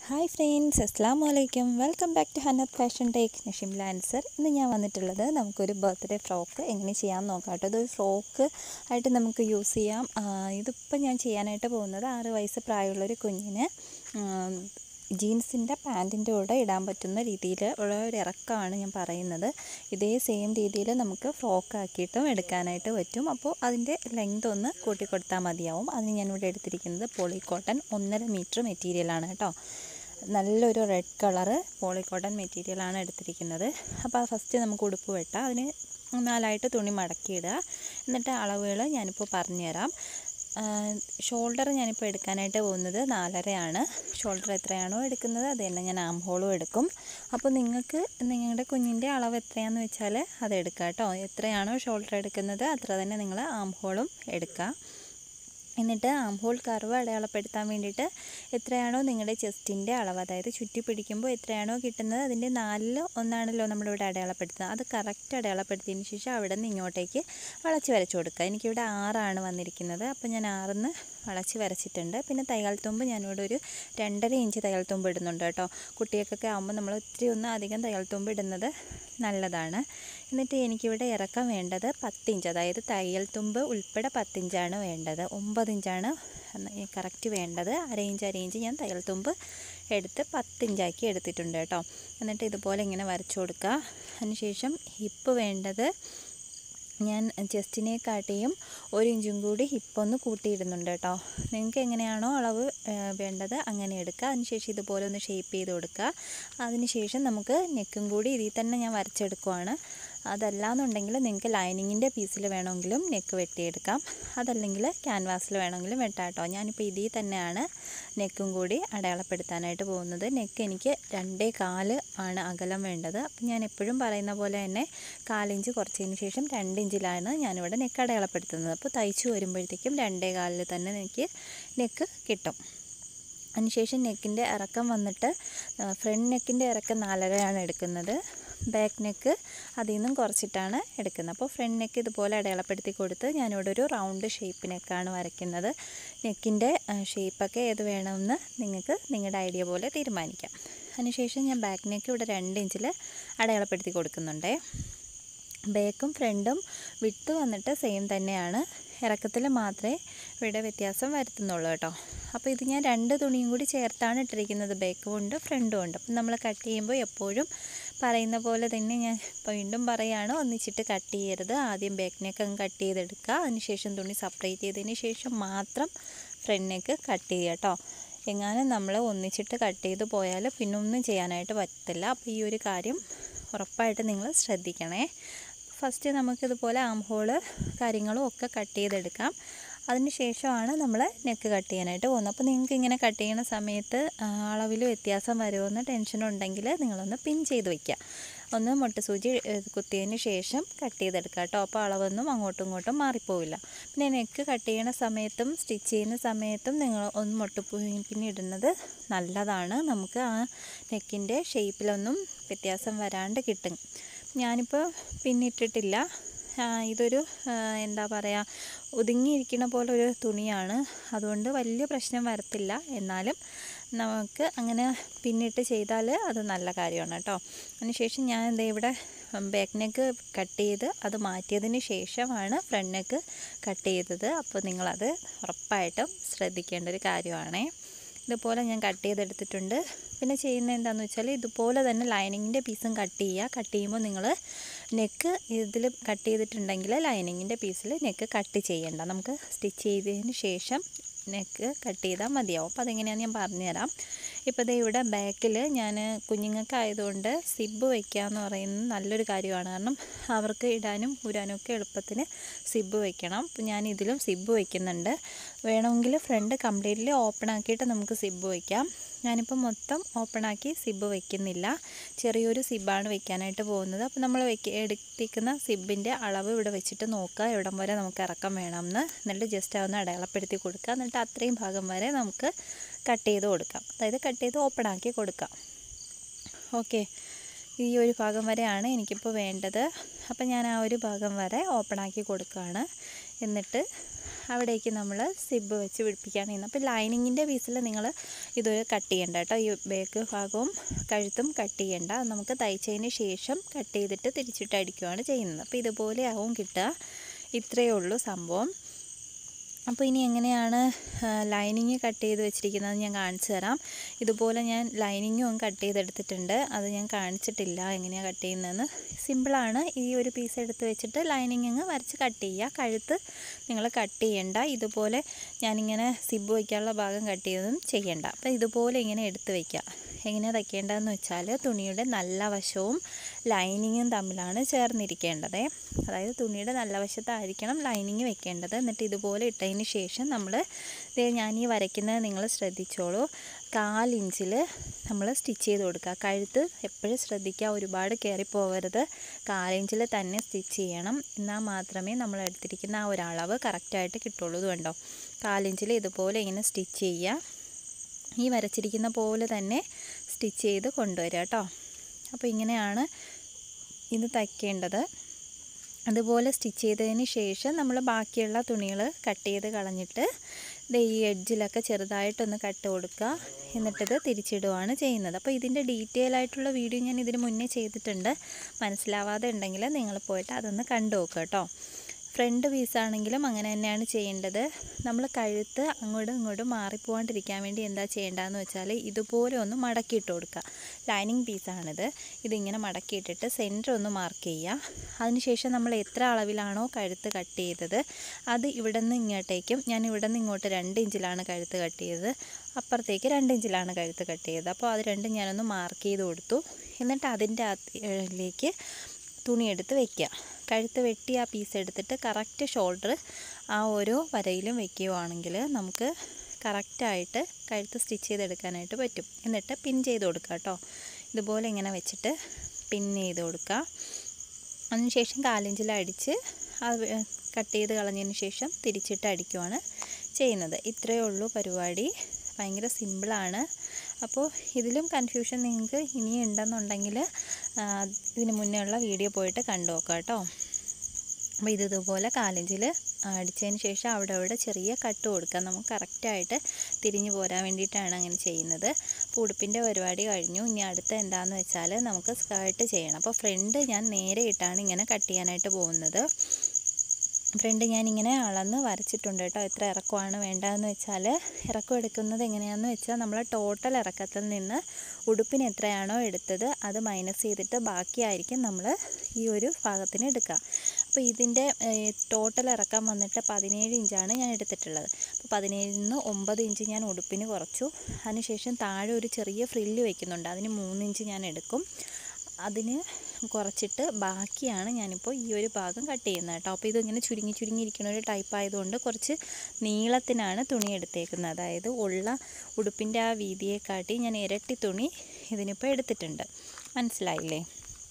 hi friends അസ്സാം വലൈക്കും welcome back to Hanath fashion take നഷിം ലാൻസർ ഇന്ന് ഞാൻ വന്നിട്ടുള്ളത് നമുക്കൊരു ബർത്ത്ഡേ ഫ്രോക്ക് എങ്ങനെ ചെയ്യാമെന്ന് നോക്കാം കേട്ടോ ഇതൊരു ഫ്രോക്ക് ആയിട്ട് നമുക്ക് യൂസ് ചെയ്യാം ആ, ഇതിപ്പോൾ ഞാൻ ചെയ്യാനായിട്ട് പോകുന്നത് ആറ് വയസ്സ് പ്രായമുള്ളൊരു കുഞ്ഞിന് ജീൻസിൻ്റെ പാൻറ്റിൻ്റെ കൂടെ ഇടാൻ പറ്റുന്ന രീതിയിൽ ഉള്ള ഒരു ഇറക്കമാണ് ഞാൻ പറയുന്നത് ഇതേ സെയിം രീതിയിൽ നമുക്ക് ഫ്രോക്ക് ആക്കിയിട്ടും എടുക്കാനായിട്ട് പറ്റും അപ്പോൾ അതിൻ്റെ ലെങ്ത് ഒന്ന് കൂട്ടി കൊടുത്താൽ മതിയാവും അതിന് ഞാനിവിടെ എടുത്തിരിക്കുന്നത് പോളിക്കോട്ടൺ ഒന്നര മീറ്റർ മെറ്റീരിയലാണ് കേട്ടോ നല്ലൊരു റെഡ് കളറ് പോളിക്കോട്ടൺ മെറ്റീരിയലാണ് എടുത്തിരിക്കുന്നത് അപ്പോൾ ഫസ്റ്റ് നമുക്ക് ഉടുപ്പ് വെട്ടാം അതിന് നാലായിട്ട് തുണി മടക്കിയിടുക എന്നിട്ട് അളവുകൾ ഞാനിപ്പോൾ പറഞ്ഞുതരാം ഷോൾഡർ ഞാനിപ്പോൾ എടുക്കാനായിട്ട് പോകുന്നത് നാലരയാണ് ഷോൾഡർ എത്രയാണോ എടുക്കുന്നത് അത് തന്നെ ഞാൻ ആം ഹോളും എടുക്കും അപ്പോൾ നിങ്ങൾക്ക് നിങ്ങളുടെ കുഞ്ഞിൻ്റെ അളവ് എത്രയാണെന്ന് വെച്ചാൽ അത് എടുക്കുക കേട്ടോ എത്രയാണോ ഷോൾഡർ എടുക്കുന്നത് അത്ര തന്നെ നിങ്ങൾ ആം ഹോളും എടുക്കുക എന്നിട്ട് ആം ഹോൾ കർവ് അടയാളപ്പെടുത്താൻ വേണ്ടിയിട്ട് എത്രയാണോ നിങ്ങളുടെ ചെസ്റ്റിൻ്റെ അളവ് അതായത് ചുറ്റി പിടിക്കുമ്പോൾ എത്രയാണോ കിട്ടുന്നത് അതിൻ്റെ നാലിൽ ഒന്നാണല്ലോ നമ്മളിവിടെ അടയാളപ്പെടുത്തുന്നത് അത് കറക്റ്റ് അടയാളപ്പെടുത്തിയതിന് ശേഷം അവിടെ നിന്ന് ഇങ്ങോട്ടേക്ക് വളച്ച് വരച്ച് കൊടുക്കുക എനിക്കിവിടെ ആറാണ് വന്നിരിക്കുന്നത് അപ്പോൾ ഞാൻ ആറിന്ന് വളച്ച് വരച്ചിട്ടുണ്ട് പിന്നെ തയ്യാൽ തുമ്പ് ഞാനിവിടെ ഒരു രണ്ടര ഇഞ്ച് തയ്യാൽ തുമ്പ് ഇടുന്നുണ്ട് കേട്ടോ കുട്ടികൾക്കൊക്കെ ആകുമ്പോൾ നമ്മൾ ഒത്തിരി ഒന്ന് അധികം തയ്യാൽ തുമ്പ് ഇടുന്നത് നല്ലതാണ് എന്നിട്ട് എനിക്കിവിടെ ഇറക്കം വേണ്ടത് പത്തിഞ്ച് അതായത് തയ്യൽ തുമ്പ് ഉൾപ്പെടെ പത്തിഞ്ചാണ് വേണ്ടത് ഒമ്പത് ഇഞ്ചാണ് കറക്റ്റ് വേണ്ടത് അര ഇഞ്ച് അര ഇഞ്ച് ഞാൻ തയ്യൽ തുമ്പ് എടുത്ത് പത്തിഞ്ചാക്കി എടുത്തിട്ടുണ്ട് കേട്ടോ എന്നിട്ട് ഇതുപോലെ ഇങ്ങനെ വരച്ചു കൊടുക്കുക അതിനുശേഷം ഹിപ്പ് വേണ്ടത് ഞാൻ ചെസ്റ്റിനെ കാട്ടിയും ഒരു ഇഞ്ചും കൂടി ഹിപ്പൊന്ന് കൂട്ടിയിടുന്നുണ്ട് കേട്ടോ നിങ്ങൾക്ക് എങ്ങനെയാണോ അളവ് ആ, വേണ്ടത് അങ്ങനെ എടുക്കുക അതിനുശേഷം ഇതുപോലെ ഒന്ന് ഷേപ്പ് ചെയ്ത് കൊടുക്കുക അതിനുശേഷം നമുക്ക് നെക്കും കൂടി ഇതിൽ തന്നെ ഞാൻ വരച്ചെടുക്കുവാണ് അതല്ലാന്നുണ്ടെങ്കിൽ നിങ്ങൾക്ക് ലൈനിങ്ങിൻ്റെ പീസിൽ വേണമെങ്കിലും നെക്ക് വെട്ടിയെടുക്കാം അതല്ലെങ്കിൽ ക്യാൻവാസിൽ വേണമെങ്കിലും വെട്ടാം കേട്ടോ ഞാനിപ്പോൾ ഇതിൽ തന്നെയാണ് നെക്കും കൂടി അടയാളപ്പെടുത്താനായിട്ട് പോകുന്നത് നെക്ക് എനിക്ക് രണ്ടേ കാല് ആണ് അകലം വേണ്ടത് അപ്പം ഞാൻ എപ്പോഴും പറയുന്ന പോലെ തന്നെ കാലിഞ്ച് കുറച്ചതിന് ശേഷം രണ്ട് ഇഞ്ചിലാണ് ഞാനിവിടെ നെക്ക് അടയാളപ്പെടുത്തുന്നത് അപ്പോൾ തയ്ച്ചു വരുമ്പോഴത്തേക്കും രണ്ടേ കാലിൽ തന്നെ എനിക്ക് നെക്ക് കിട്ടും അതിനുശേഷം നെക്കിൻ്റെ ഇറക്കം വന്നിട്ട് ഫ്രണ്ട് നെക്കിൻ്റെ ഇറക്കം നാലരയാണ് എടുക്കുന്നത് ബാക്ക് നെക്ക് അതിൽ നിന്നും കുറച്ചിട്ടാണ് എടുക്കുന്നത് അപ്പോൾ ഫ്രണ്ട് നെക്ക് ഇതുപോലെ അടയാളപ്പെടുത്തി കൊടുത്ത് ഞാനിവിടെ ഒരു റൗണ്ട് ഷേപ്പ് നെക്കാണ് വരയ്ക്കുന്നത് നെക്കിൻ്റെ ഷേപ്പൊക്കെ ഏത് വേണമെന്ന് നിങ്ങൾക്ക് നിങ്ങളുടെ ഐഡിയ പോലെ തീരുമാനിക്കാം അതിനുശേഷം ഞാൻ ബാക്ക് നെക്ക് ഇവിടെ രണ്ട് ഇഞ്ചിൽ അടയാളപ്പെടുത്തി കൊടുക്കുന്നുണ്ടേ ബാക്കും ഫ്രണ്ടും വിട്ട് വന്നിട്ട് സെയിം തന്നെയാണ് ഇറക്കത്തിൽ മാത്രമേ ഇവിടെ വ്യത്യാസം വരുത്തുന്നുള്ളൂ കേട്ടോ അപ്പോൾ ഇത് ഞാൻ രണ്ട് തുണിയും കൂടി ചേർത്താണ് ഇട്ടിരിക്കുന്നത് ബാക്കും ഉണ്ട് ഫ്രണ്ടും ഉണ്ട് അപ്പം നമ്മൾ കട്ട് ചെയ്യുമ്പോൾ എപ്പോഴും പറയുന്ന പോലെ തന്നെ ഞാൻ വീണ്ടും പറയുകയാണ് ഒന്നിച്ചിട്ട് കട്ട് ചെയ്യരുത് ആദ്യം ബാക്കിനൊക്കെ അങ്ങ് കട്ട് ചെയ്തെടുക്കുക അതിനുശേഷം തുണി സെപ്പറേറ്റ് ചെയ്തതിന് ശേഷം മാത്രം ഫ്രണ്ടിനേക്ക് കട്ട് ചെയ്യുക കേട്ടോ എങ്ങാനും നമ്മൾ ഒന്നിച്ചിട്ട് കട്ട് ചെയ്ത് പോയാൽ പിന്നെ ഒന്നും ചെയ്യാനായിട്ട് പറ്റില്ല അപ്പോൾ ഈ ഒരു കാര്യം ഉറപ്പായിട്ട് നിങ്ങൾ ശ്രദ്ധിക്കണേ ഫസ്റ്റ് നമുക്കിതുപോലെ ആം ഹോള് കാര്യങ്ങളും ഒക്കെ കട്ട് ചെയ്തെടുക്കാം അതിന് ശേഷമാണ് നമ്മൾ നെക്ക് കട്ട് ചെയ്യാനായിട്ട് പോകുന്നത് അപ്പോൾ നിങ്ങൾക്ക് ഇങ്ങനെ കട്ട് ചെയ്യുന്ന സമയത്ത് അളവിൽ വ്യത്യാസം വരുമെന്ന് ടെൻഷൻ ഉണ്ടെങ്കിൽ നിങ്ങളൊന്ന് പിൻ ചെയ്ത് വയ്ക്കുക ഒന്ന് മുട്ടസൂചി ഏഹ്, കുത്തിയതിന് ശേഷം കട്ട് ചെയ്തെടുക്കുക കേട്ടോ അപ്പോൾ അളവൊന്നും അങ്ങോട്ടും ഇങ്ങോട്ടും മാറിപ്പോവില്ല പിന്നെ നെക്ക് കട്ട് ചെയ്യുന്ന സമയത്തും സ്റ്റിച്ച് ചെയ്യുന്ന സമയത്തും നിങ്ങൾ ഒന്ന് മുട്ടപ്പൂ പിന്നെ ഇടുന്നത് നല്ലതാണ് നമുക്ക് ആ നെക്കിൻ്റെ ഷേപ്പിലൊന്നും വ്യത്യാസം വരാണ്ട് കിട്ടും ഞാനിപ്പോൾ പിന്നിട്ടിട്ടില്ല ആ, ഇതൊരു ആ, എന്താ പറയുക ഒതുങ്ങിയിരിക്കുന്ന പോലെ ഒരു തുണിയാണ് അതുകൊണ്ട് വലിയ പ്രശ്നം വരത്തില്ല എന്നാലും നമുക്ക് അങ്ങനെ പിന്നിട്ട് ചെയ്താൽ അത് നല്ല കാര്യമാണ് കേട്ടോ അതിനുശേഷം ഞാൻ ദേ ഇവിടെ ബാക്ക് നെക്ക് കട്ട് ചെയ്ത് അത് മാറ്റിയതിന് ശേഷമാണ് ഫ്രണ്ട് നെക്ക് കട്ട് ചെയ്തത് അപ്പോൾ നിങ്ങളത് ഉറപ്പായിട്ടും ശ്രദ്ധിക്കേണ്ട ഒരു കാര്യമാണേ ഇതുപോലെ ഞാൻ കട്ട് ചെയ്തെടുത്തിട്ടുണ്ട് പിന്നെ ചെയ്യുന്നത് എന്താണെന്ന് വെച്ചാൽ ഇതുപോലെ തന്നെ ലൈനിങ്ങിൻ്റെ പീസും കട്ട് ചെയ്യുക കട്ട് ചെയ്യുമ്പോൾ നിങ്ങൾ നെക്ക് ഇതിൽ കട്ട് ചെയ്തിട്ടുണ്ടെങ്കിൽ ലൈനിങ്ങിൻ്റെ പീസിൽ നെക്ക് കട്ട് ചെയ്യണ്ട നമുക്ക് സ്റ്റിച്ച് ചെയ്തതിന് ശേഷം നെക്ക് കട്ട് ചെയ്താൽ മതിയാവും അപ്പോൾ അതെങ്ങനെയാണെന്ന് ഞാൻ പറഞ്ഞുതരാം ഇപ്പോൾ ദേ ഇവിടെ ബാക്കിൽ ഞാൻ കുഞ്ഞുങ്ങൾക്കായതുകൊണ്ട് സിബ് വയ്ക്കുക എന്ന് പറയുന്നത് നല്ലൊരു കാര്യമാണ് കാരണം അവർക്ക് ഇടാനും ഊരാനും ഒക്കെ എളുപ്പത്തിന് സിബ് വെക്കണം അപ്പോൾ ഞാൻ ഇതിലും സിബ് വയ്ക്കുന്നുണ്ട് വേണമെങ്കിൽ ഫ്രണ്ട് കംപ്ലീറ്റ്ലി ഓപ്പൺ ആക്കിയിട്ട് നമുക്ക് സിബ് വയ്ക്കാം ഞാനിപ്പോൾ മൊത്തം ഓപ്പൺ ആക്കി സിബ് വയ്ക്കുന്നില്ല ചെറിയൊരു സിബാണ് വെക്കാനായിട്ട് പോകുന്നത് അപ്പോൾ നമ്മൾ വെക്ക എടുത്തിരിക്കുന്ന സിബിൻ്റെ അളവ് ഇവിടെ വെച്ചിട്ട് നോക്കുക എവിടം വരെ നമുക്ക് ഇറക്കം വേണമെന്ന് എന്നിട്ട് ജസ്റ്റ് അതൊന്ന് അടയാളപ്പെടുത്തി കൊടുക്കുക എന്നിട്ട് അത്രയും ഭാഗം വരെ നമുക്ക് കട്ട് ചെയ്ത് കൊടുക്കാം അതായത് കട്ട് ചെയ്ത് ഓപ്പൺ ആക്കി കൊടുക്കാം ഓക്കെ ഈ ഒരു ഭാഗം വരെയാണ് എനിക്കിപ്പോൾ വേണ്ടത് അപ്പോൾ ഞാൻ ആ ഒരു ഭാഗം വരെ ഓപ്പൺ ആക്കി കൊടുക്കുകയാണ് എന്നിട്ട് അവിടേക്ക് നമ്മൾ സിബ് വെച്ച് പിടിപ്പിക്കുകയാണ് ചെയ്യുന്നത് അപ്പോൾ ലൈനിങ്ങിൻ്റെ പീസിൽ നിങ്ങൾ ഇതൊരു കട്ട് ചെയ്യണ്ട കേട്ടോ ഈ ബേക്ക് ഭാഗവും കഴുത്തും കട്ട് ചെയ്യണ്ട അത് നമുക്ക് തയ്ച്ചതിന് ശേഷം കട്ട് ചെയ്തിട്ട് തിരിച്ചിട്ട് അടിക്കുകയാണ് ചെയ്യുന്നത് അപ്പോൾ ഇതുപോലെ ആവും കിട്ടുക ഇത്രയേ ഉള്ളൂ സംഭവം അപ്പോൾ ഇനി എങ്ങനെയാണ് ലൈനിങ് കട്ട് ചെയ്ത് വെച്ചിരിക്കുന്നത് ഞാൻ കാണിച്ചു തരാം ഇതുപോലെ ഞാൻ ലൈനിങ്ങും കട്ട് ചെയ്തെടുത്തിട്ടുണ്ട് അത് ഞാൻ കാണിച്ചിട്ടില്ല എങ്ങനെയാണ് കട്ട് ചെയ്യുന്നതെന്ന് സിമ്പിളാണ് ഈ ഒരു പീസ് എടുത്ത് വെച്ചിട്ട് ലൈനിങ് അങ്ങ് വരച്ച് കട്ട് ചെയ്യുക കഴുത്ത് നിങ്ങൾ കട്ട് ചെയ്യണ്ട ഇതുപോലെ ഞാനിങ്ങനെ സിബ് വയ്ക്കാനുള്ള ഭാഗം കട്ട് ചെയ്തതും ചെയ്യണ്ട അപ്പോൾ ഇതുപോലെ ഇങ്ങനെ എടുത്ത് വയ്ക്കുക എങ്ങനെയാണ് തയ്ക്കേണ്ടതെന്ന് വെച്ചാൽ തുണിയുടെ നല്ല വശവും ലൈനിങ്ങും തമ്മിലാണ് ചേർന്നിരിക്കേണ്ടത് അതായത് തുണിയുടെ നല്ല വശത്തായിരിക്കണം ലൈനിങ് വെക്കേണ്ടത് എന്നിട്ട് ഇതുപോലെ ഇട്ടതിന് ശേഷം നമ്മൾ ഞാൻ ഈ വരയ്ക്കുന്നത് നിങ്ങൾ ശ്രദ്ധിച്ചോളൂ കാലിഞ്ചിൽ നമ്മൾ സ്റ്റിച്ച് ചെയ്ത് കൊടുക്കുക കഴുത്ത് എപ്പോഴും ശ്രദ്ധിക്കുക ഒരുപാട് കയറി പോകരുത് കാലിഞ്ചിൽ തന്നെ സ്റ്റിച്ച് ചെയ്യണം എന്നാൽ മാത്രമേ നമ്മൾ എടുത്തിരിക്കുന്ന ആ ഒരളവ് കറക്റ്റായിട്ട് കിട്ടുള്ളൂ ഇത് കണ്ടോ കാലിഞ്ചിൽ ഇതുപോലെ ഇങ്ങനെ സ്റ്റിച്ച് ചെയ്യുക ഈ വരച്ചിരിക്കുന്ന പോലെ തന്നെ സ്റ്റിച്ച് ചെയ്ത് കൊണ്ടുവരിക കേട്ടോ അപ്പോൾ ഇങ്ങനെയാണ് ഇത് തയ്ക്കേണ്ടത് അതുപോലെ സ്റ്റിച്ച് ചെയ്തതിന് ശേഷം നമ്മൾ ബാക്കിയുള്ള തുണികൾ കട്ട് ചെയ്ത് കളഞ്ഞിട്ട് ദേ ഈ എഡ്ജിലൊക്കെ ചെറുതായിട്ടൊന്ന് കട്ട് കൊടുക്കുക എന്നിട്ടിത് തിരിച്ചിടുകയാണ് ചെയ്യുന്നത് അപ്പോൾ ഇതിൻ്റെ ഡീറ്റെയിൽ ആയിട്ടുള്ള വീഡിയോ ഞാൻ ഇതിന് മുന്നേ ചെയ്തിട്ടുണ്ട് മനസ്സിലാവാതെ ഉണ്ടെങ്കിൽ നിങ്ങൾ പോയിട്ട് അതൊന്ന് കണ്ടു നോക്കുക കേട്ടോ ഫ്രണ്ട് പീസാണെങ്കിലും അങ്ങനെ തന്നെയാണ് ചെയ്യേണ്ടത് നമ്മൾ കഴുത്ത് അങ്ങോട്ടും ഇങ്ങോട്ടും മാറിപ്പോവാണ്ടിരിക്കാൻ വേണ്ടി എന്താ ചെയ്യേണ്ടതെന്ന് വെച്ചാൽ ഇതുപോലെ ഒന്ന് മടക്കിയിട്ട് കൊടുക്കുക ലൈനിങ് പീസാണിത് ഇതിങ്ങനെ മടക്കിയിട്ടിട്ട് സെൻറ്റർ ഒന്ന് മാർക്ക് ചെയ്യുക അതിനുശേഷം നമ്മൾ എത്ര അളവിലാണോ കഴുത്ത് കട്ട് ചെയ്തത് അത് ഇവിടെ നിന്ന് ഇങ്ങോട്ടേക്കും ഞാൻ ഇവിടെ നിന്ന് ഇങ്ങോട്ട് രണ്ട് ഇഞ്ചിലാണ് കഴുത്ത് കട്ട് ചെയ്തത് അപ്പുറത്തേക്ക് രണ്ട് ഇഞ്ചിലാണ് കഴുത്ത് കട്ട് ചെയ്തത് അപ്പോൾ അത് രണ്ടും ഞാനൊന്ന് മാർക്ക് ചെയ്ത് കൊടുത്തു എന്നിട്ട് അതിൻ്റെ അകത്തിലേക്ക് തുണി എടുത്ത് വെക്കുക കഴുത്ത് വെട്ടി ആ പീസ് എടുത്തിട്ട് കറക്റ്റ് ഷോൾഡർ ആ ഓരോ വരയിലും വെക്കുകയാണെങ്കിൽ നമുക്ക് കറക്റ്റായിട്ട് കഴുത്ത് സ്റ്റിച്ച് ചെയ്തെടുക്കാനായിട്ട് പറ്റും എന്നിട്ട് പിൻ ചെയ്ത് കൊടുക്കുക കേട്ടോ ഇതുപോലെ ഇങ്ങനെ വെച്ചിട്ട് പിൻ ചെയ്ത് കൊടുക്കുക അതിനുശേഷം കാലിഞ്ചിൽ അടിച്ച് അത് കട്ട് ചെയ്ത് കളഞ്ഞതിന് ശേഷം തിരിച്ചിട്ട് അടിക്കുവാണ് ചെയ്യുന്നത് ഇത്രയേ ഉള്ളൂ പരിപാടി ഭയങ്കര സിമ്പിളാണ് അപ്പോൾ ഇതിലും കൺഫ്യൂഷൻ നിങ്ങൾക്ക് ഇനിയും ഉണ്ടെന്നുണ്ടെങ്കിൽ ഇതിന് മുന്നേ ഉള്ള വീഡിയോ പോയിട്ട് കണ്ടു നോക്കാം കേട്ടോ അപ്പോൾ ഇത് ഇതുപോലെ കാലിഞ്ചിൽ അടിച്ചതിന് ശേഷം അവിടെ അവിടെ ചെറിയ കട്ട് കൊടുക്കാം നമുക്ക് കറക്റ്റായിട്ട് തിരിഞ്ഞു പോരാൻ വേണ്ടിയിട്ടാണ് അങ്ങനെ ചെയ്യുന്നത് അപ്പോൾ ഉടുപ്പിൻ്റെ പരിപാടി കഴിഞ്ഞു ഇനി അടുത്ത എന്താണെന്ന് വെച്ചാൽ നമുക്ക് സ്കേർട്ട് ചെയ്യണം അപ്പോൾ ഫ്രണ്ട് ഞാൻ നേരെ ഇട്ടാണ് ഇങ്ങനെ കട്ട് ചെയ്യാനായിട്ട് പോകുന്നത് ഫ്രണ്ട് ഞാനിങ്ങനെ അളന്ന് വരച്ചിട്ടുണ്ട് കേട്ടോ എത്ര ഇറക്കമാണ് വേണ്ടതെന്ന് വെച്ചാൽ ഇറക്കം എടുക്കുന്നത് എങ്ങനെയാണെന്ന് വെച്ചാൽ നമ്മൾ ടോട്ടൽ ഇറക്കത്തിൽ നിന്ന് ഉടുപ്പിന് എത്രയാണോ എടുത്തത് അത് മൈനസ് ചെയ്തിട്ട് ബാക്കിയായിരിക്കും നമ്മൾ ഈ ഒരു ഭാഗത്തിന് എടുക്കുക അപ്പോൾ ഇതിൻ്റെ ടോട്ടൽ ഇറക്കം വന്നിട്ട് പതിനേഴ് ഇഞ്ചാണ് ഞാൻ എടുത്തിട്ടുള്ളത് അപ്പോൾ പതിനേഴിൽ നിന്ന് ഒമ്പത് ഇഞ്ച് ഞാൻ ഉടുപ്പിന് കുറച്ചു അതിനുശേഷം താഴെ ഒരു ചെറിയ ഫ്രില്ല് വെക്കുന്നുണ്ട് അതിന് മൂന്ന് ഇഞ്ച് ഞാൻ എടുക്കും അതിന് കുറച്ചിട്ട് ബാക്കിയാണ് ഞാനിപ്പോൾ ഈ ഒരു ഭാഗം കട്ട് ചെയ്യുന്നത് കേട്ടോ അപ്പോൾ ഇതിങ്ങനെ ചുരുങ്ങി ചുരുങ്ങി ഇരിക്കുന്ന ഒരു ടൈപ്പ് ആയതുകൊണ്ട് കുറച്ച് നീളത്തിനാണ് തുണി എടുത്തേക്കുന്നത് അതായത് ഉള്ള ഉടുപ്പിൻ്റെ ആ വീതിയെക്കാട്ടി ഞാൻ ഇരട്ടി തുണി ഇതിനിപ്പോൾ എടുത്തിട്ടുണ്ട് മനസ്സിലായില്ലേ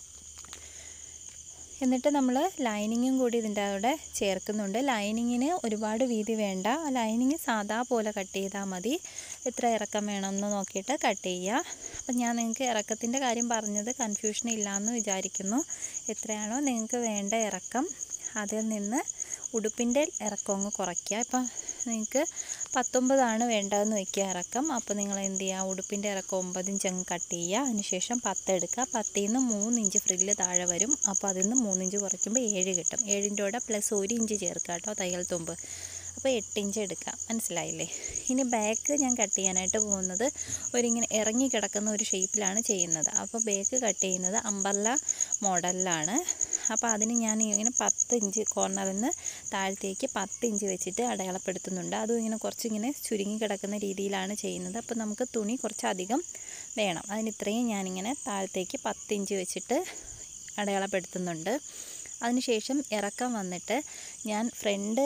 എന്നിട്ട് നമ്മൾ ലൈനിങ്ങും കൂടി ഇതിൻ്റെ കൂടെ ചേർക്കുന്നുണ്ട് ലൈനിങ്ങിന് ഒരുപാട് വീതി വേണ്ട ലൈനിങ് സാധാ പോലെ കട്ട് ചെയ്താൽ മതി എത്ര ഇറക്കം വേണമെന്ന് നോക്കിയിട്ട് കട്ട് ചെയ്യുക അപ്പം ഞാൻ നിങ്ങൾക്ക് ഇറക്കത്തിൻ്റെ കാര്യം പറഞ്ഞത് കൺഫ്യൂഷൻ ഇല്ലയെന്ന് വിചാരിക്കുന്നു എത്രയാണോ നിങ്ങൾക്ക് വേണ്ട ഇറക്കം അതിൽ നിന്ന് ഉടുപ്പിൻ്റെ ഇറക്കം അങ്ങ് കുറയ്ക്കുക ഇപ്പം നിങ്ങൾക്ക് പത്തൊമ്പതാണ് വേണ്ടതെന്ന് വെക്കുക ഇറക്കം അപ്പോൾ നിങ്ങൾ എന്ത് ചെയ്യുക ഉടുപ്പിൻ്റെ ഇറക്കം ഒമ്പത് ഇഞ്ച് അങ്ങ് കട്ട് ചെയ്യുക അതിനുശേഷം പത്ത് എടുക്കുക പത്തിൽ നിന്ന് മൂന്ന് ഇഞ്ച് ഫ്രില്ല് താഴെ വരും അപ്പോൾ അതിൽ നിന്ന് മൂന്ന് ഇഞ്ച് കുറയ്ക്കുമ്പോൾ ഏഴ് കിട്ടും ഏഴിൻ്റെ കൂടെ പ്ലസ് ഒരു ഇഞ്ച് ചേർക്കുക കേട്ടോ തയ്യൽ തുമ്പ് അപ്പോൾ എട്ട് ഇഞ്ച് എടുക്കാം മനസ്സിലായില്ലേ ഇനി ബാക്ക് ഞാൻ കട്ട് ചെയ്യാനായിട്ട് പോകുന്നത് ഒരിങ്ങനെ ഇറങ്ങി കിടക്കുന്ന ഒരു ഷേപ്പിലാണ് ചെയ്യുന്നത് അപ്പോൾ ബാക്ക് കട്ട് ചെയ്യുന്നത് അമ്പർല മോഡലിലാണ് അപ്പോൾ അതിന് ഞാൻ ഇങ്ങനെ പത്ത് ഇഞ്ച് കോർണറിൽ നിന്ന് താഴത്തേക്ക് പത്ത് ഇഞ്ച് വെച്ചിട്ട് അടയാളപ്പെടുത്തുന്നുണ്ട് അതും ഇങ്ങനെ കുറച്ചിങ്ങനെ ചുരുങ്ങി കിടക്കുന്ന രീതിയിലാണ് ചെയ്യുന്നത് അപ്പോൾ നമുക്ക് തുണി കുറച്ചധികം വേണം അതിന് ഇത്രയും ഞാനിങ്ങനെ താഴത്തേക്ക് പത്ത് ഇഞ്ച് വെച്ചിട്ട് അടയാളപ്പെടുത്തുന്നുണ്ട് അതിനുശേഷം ഇറക്കം വന്നിട്ട് ഞാൻ ഫ്രണ്ട്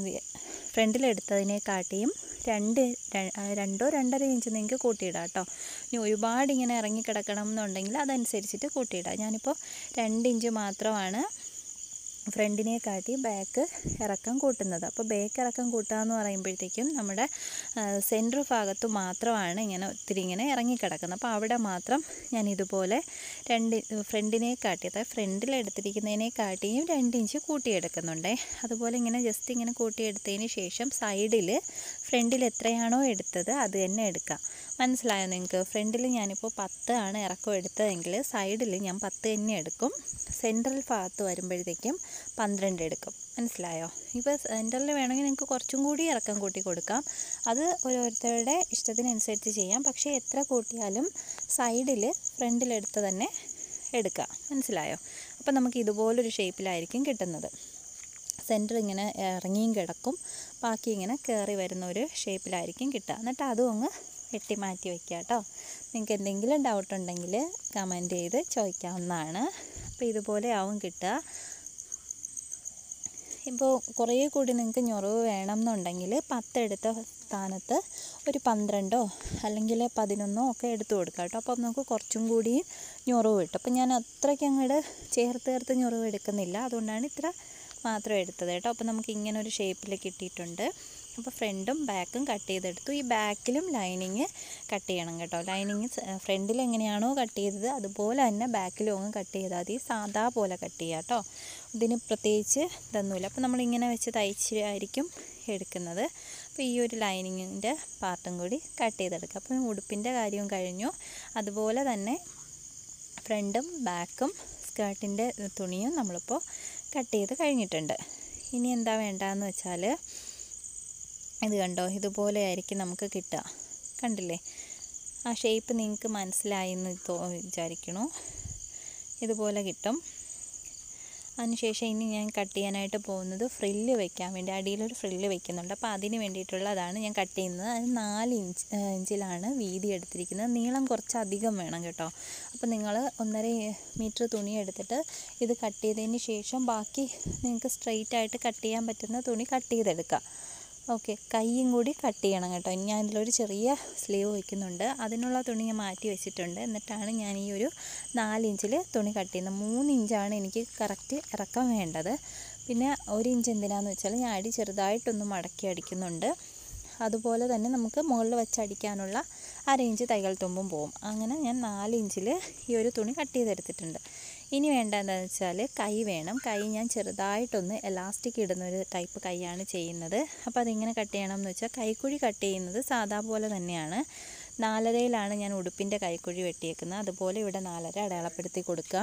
ഫ്രണ്ടിലെടുത്തതിനെക്കാട്ടിയും രണ്ട് രണ്ടോ രണ്ടര ഇഞ്ച് നിങ്ങൾക്ക് കൂട്ടിയിടാം കേട്ടോ ഇനി ഒരുപാട് ഇങ്ങനെ ഇറങ്ങി കിടക്കണം എന്നുണ്ടെങ്കിൽ അതനുസരിച്ചിട്ട് കൂട്ടിയിടാം ഞാനിപ്പോൾ രണ്ട് ഇഞ്ച് മാത്രമാണ് ഫ്രണ്ടിനെ കാട്ടി ബാക്ക് ഇറക്കം കൂട്ടുന്നത് അപ്പോൾ ബാക്ക് ഇറക്കം കൂട്ടുക എന്ന് പറയുമ്പോഴത്തേക്കും നമ്മുടെ സെൻറ്റർ ഭാഗത്ത് മാത്രമാണ് ഇങ്ങനെ ഒത്തിരി ഇങ്ങനെ ഇറങ്ങിക്കിടക്കുന്നത് അപ്പോൾ അവിടെ മാത്രം ഞാൻ ഇതുപോലെ രണ്ട് ഫ്രണ്ടിനെ കാട്ടി അതായത് ഫ്രണ്ടിൽ എടുത്തിരിക്കുന്നതിനെ കാട്ടിയും രണ്ട് ഇഞ്ച് കൂട്ടിയെടുക്കുന്നുണ്ടേ അതുപോലെ ഇങ്ങനെ ജസ്റ്റ് ഇങ്ങനെ കൂട്ടിയെടുത്തതിന് ശേഷം സൈഡിൽ ഫ്രണ്ടിൽ എത്രയാണോ എടുത്തത് അത് തന്നെ എടുക്കാം മനസ്സിലായോ നിങ്ങൾക്ക് ഫ്രണ്ടിൽ ഞാനിപ്പോൾ പത്ത് ആണ് ഇറക്കം എടുത്തതെങ്കിൽ സൈഡിൽ ഞാൻ പത്ത് തന്നെ എടുക്കും സെൻട്രൽ ഭാഗത്ത് വരുമ്പോഴത്തേക്കും പന്ത്രണ്ട് എടുക്കും മനസ്സിലായോ ഇപ്പോൾ സെൻറ്ററിൽ വേണമെങ്കിൽ നിങ്ങൾക്ക് കുറച്ചും കൂടി ഇറക്കം കൂട്ടി കൊടുക്കാം അത് ഓരോരുത്തരുടെ ഇഷ്ടത്തിനനുസരിച്ച് ചെയ്യാം പക്ഷേ എത്ര കൂട്ടിയാലും സൈഡിൽ ഫ്രണ്ടിലെടുത്ത് തന്നെ എടുക്കുക മനസ്സിലായോ അപ്പോൾ നമുക്ക് ഇതുപോലൊരു ഷേപ്പിലായിരിക്കും കിട്ടുന്നത് സെൻറ്റർ ഇങ്ങനെ ഇറങ്ങിയും കിടക്കും ബാക്കി ഇങ്ങനെ കയറി വരുന്ന ഒരു ഷേപ്പിലായിരിക്കും കിട്ടുക എന്നിട്ട് അതും അങ്ങ് വെട്ടി മാറ്റി വയ്ക്കുക കേട്ടോ നിങ്ങൾക്ക് എന്തെങ്കിലും ഡൗട്ട് ഉണ്ടെങ്കിൽ കമൻറ്റ് ചെയ്ത് ചോദിക്കാവുന്നതാണ് അപ്പോൾ ഇതുപോലെ ആവും കിട്ടുക ഇപ്പോൾ കുറേ കൂടി നിങ്ങൾക്ക് ഞൊറിവ് വേണം എന്നുണ്ടെങ്കിൽ പത്തെടുത്ത സ്ഥാനത്ത് ഒരു പന്ത്രണ്ടോ അല്ലെങ്കിൽ പതിനൊന്നോ ഒക്കെ എടുത്തു കൊടുക്കാം കേട്ടോ അപ്പോൾ നമുക്ക് കുറച്ചും കൂടി ഞൊറിവ് കിട്ടും അപ്പോൾ ഞാൻ അത്രയ്ക്ക് അങ്ങോട്ട് ചേർത്ത് ചേർത്ത് ഞൊറിവ് എടുക്കുന്നില്ല അതുകൊണ്ടാണ് ഇത്ര മാത്രം എടുത്തത് കേട്ടോ അപ്പോൾ നമുക്ക് ഇങ്ങനെ ഒരു ഷേപ്പിൽ കിട്ടിയിട്ടുണ്ട് അപ്പോൾ ഫ്രണ്ടും ബാക്കും കട്ട് ചെയ്തെടുത്തു ഈ ബാക്കിലും ലൈനിങ് കട്ട് ചെയ്യണം കേട്ടോ ലൈനിങ് ഫ്രണ്ടിൽ എങ്ങനെയാണോ കട്ട് ചെയ്തത് അതുപോലെ തന്നെ ബാക്കിലും അങ്ങ് കട്ട് ചെയ്താൽ മതി സാധാ പോലെ കട്ട് ചെയ്യുക കേട്ടോ ഇതിന് പ്രത്യേകിച്ച് ഇതൊന്നുമില്ല അപ്പോൾ നമ്മളിങ്ങനെ വെച്ച് തയ്ച്ചായിരിക്കും എടുക്കുന്നത് അപ്പോൾ ഈ ഒരു ലൈനിങ്ങിൻ്റെ പാർട്ടും കൂടി കട്ട് ചെയ്തെടുക്കുക അപ്പോൾ ഉടുപ്പിൻ്റെ കാര്യവും കഴിഞ്ഞു അതുപോലെ തന്നെ ഫ്രണ്ടും ബാക്കും സ്കേർട്ടിൻ്റെ തുണിയും നമ്മളിപ്പോൾ കട്ട് ചെയ്ത് കഴിഞ്ഞിട്ടുണ്ട് ഇനി എന്താ വേണ്ടതെന്ന് വെച്ചാൽ ഇത് കണ്ടോ ഇതുപോലെ ആയിരിക്കും നമുക്ക് കിട്ടുക കണ്ടില്ലേ ആ ഷേപ്പ് നിങ്ങൾക്ക് മനസ്സിലായി എന്ന് തോ വിചാരിക്കണു ഇതുപോലെ കിട്ടും അതിനുശേഷം ഇനി ഞാൻ കട്ട് ചെയ്യാനായിട്ട് പോകുന്നത് ഫ്രില്ല് വെക്കാൻ വേണ്ടി അടിയിലൊരു ഫ്രില്ല് വെക്കുന്നുണ്ട് അപ്പോൾ അതിന് വേണ്ടിയിട്ടുള്ളതാണ് ഞാൻ കട്ട് ചെയ്യുന്നത് അത് നാല് ഇഞ്ച് ഇഞ്ചിലാണ് വീതി എടുത്തിരിക്കുന്നത് നീളം കുറച്ച് അധികം വേണം കേട്ടോ അപ്പോൾ നിങ്ങൾ ഒന്നര മീറ്റർ തുണി എടുത്തിട്ട് ഇത് കട്ട് ചെയ്തതിന് ശേഷം ബാക്കി നിങ്ങൾക്ക് സ്ട്രെയിറ്റ് ആയിട്ട് കട്ട് ചെയ്യാൻ പറ്റുന്ന തുണി കട്ട് ചെയ്തെടുക്കുക ഓക്കെ കൈയും കൂടി കട്ട് ചെയ്യണം കേട്ടോ ഇനി ഞാൻ ഇതിലൊരു ചെറിയ സ്ലീവ് വയ്ക്കുന്നുണ്ട് അതിനുള്ള തുണി ഞാൻ മാറ്റി വെച്ചിട്ടുണ്ട് എന്നിട്ടാണ് ഞാൻ ഈ ഒരു നാല് ഇഞ്ചിൽ തുണി കട്ട് ചെയ്യുന്നത് മൂന്ന് ഇഞ്ചാണ് എനിക്ക് കറക്റ്റ് ഇറക്കം വേണ്ടത് പിന്നെ ഒരു ഇഞ്ച് എന്തിനാന്ന് വെച്ചാൽ ഞാൻ അടി ചെറുതായിട്ടൊന്ന് മടക്കി അടിക്കുന്നുണ്ട് അതുപോലെ തന്നെ നമുക്ക് മുകളിൽ വെച്ച് അടിക്കാനുള്ള അര ഇഞ്ച് തൈകൾ തുമ്പും പോവും അങ്ങനെ ഞാൻ നാല് ഇഞ്ചിൽ ഈ ഒരു തുണി കട്ട് ചെയ്തെടുത്തിട്ടുണ്ട് ഇനി വേണ്ട എന്താണെന്ന് വെച്ചാൽ കൈ വേണം കൈ ഞാൻ ചെറുതായിട്ടൊന്ന് എലാസ്റ്റിക് ഇടുന്ന ഒരു ടൈപ്പ് കൈയാണ് ചെയ്യുന്നത് അപ്പോൾ അതിങ്ങനെ കട്ട് ചെയ്യണം എന്ന് വെച്ചാൽ കൈക്കുഴി കട്ട് ചെയ്യുന്നത് സാധാ പോലെ തന്നെയാണ് നാലരയിലാണ് ഞാൻ ഉടുപ്പിൻ്റെ കൈക്കുഴി വെട്ടിയേക്കുന്നത് അതുപോലെ ഇവിടെ നാലര അടയാളപ്പെടുത്തി കൊടുക്കുക